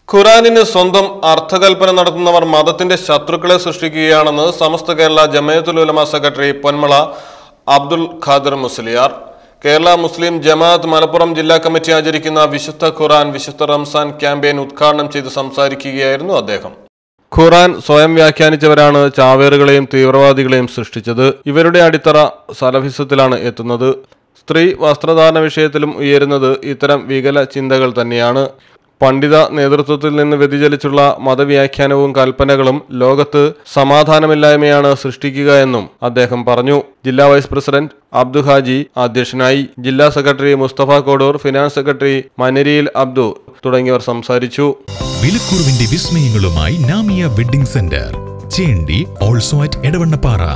ഖുറാനിന് സ്വന്തം അർത്ഥകൽപ്പന നടത്തുന്നവർ മതത്തിന്റെ ശത്രുക്കളെ സൃഷ്ടിക്കുകയാണെന്ന് സമസ്ത കേരള ജമയത്തുൽ ഉലമ സെക്രട്ടറി പൊന്മള അബ്ദുൽ ഖാദർ മുസ്ലിയാർ കേരള മുസ്ലിം ജമാഅത്ത് മലപ്പുറം ജില്ലാ കമ്മിറ്റി ആചരിക്കുന്ന വിശുദ്ധ ഖുറാൻ വിശുദ്ധ റംസാൻ ക്യാമ്പയിൻ ഉദ്ഘാടനം ചെയ്ത് സംസാരിക്കുകയായിരുന്നു അദ്ദേഹം ഖുറാൻ സ്വയം വ്യാഖ്യാനിച്ചവരാണ് ചാവേറുകളെയും തീവ്രവാദികളെയും സൃഷ്ടിച്ചത് ഇവരുടെ അടിത്തറ സലഫിസത്തിലാണ് എത്തുന്നത് സ്ത്രീ വസ്ത്രധാരണ വിഷയത്തിലും ഉയരുന്നത് ഇത്തരം വികല ചിന്തകൾ തന്നെയാണ് പണ്ഡിത നേതൃത്വത്തിൽ നിന്ന് വ്യതിചലിച്ചുള്ള മതവ്യാഖ്യാനവും കൽപ്പനകളും ലോകത്ത് സമാധാനമില്ലായ്മയാണ് സൃഷ്ടിക്കുക എന്നും അദ്ദേഹം പറഞ്ഞു ജില്ലാ വൈസ് പ്രസിഡന്റ് അബ്ദു ഹാജി അധ്യക്ഷനായി ജില്ലാ secretary Mustafa Kodur finance secretary മനരിയിൽ അബ്ദു തുടങ്ങിയവർ സംസാരിച്ചു വിലക്കുറവിന്റെ വിസ്മയങ്ങളുമായി നാമിയ വെഡിംഗ് സെന്റർ ചേണ്ടി ഓൾസോ അറ്റ് എടവണ്ണപ്പാറ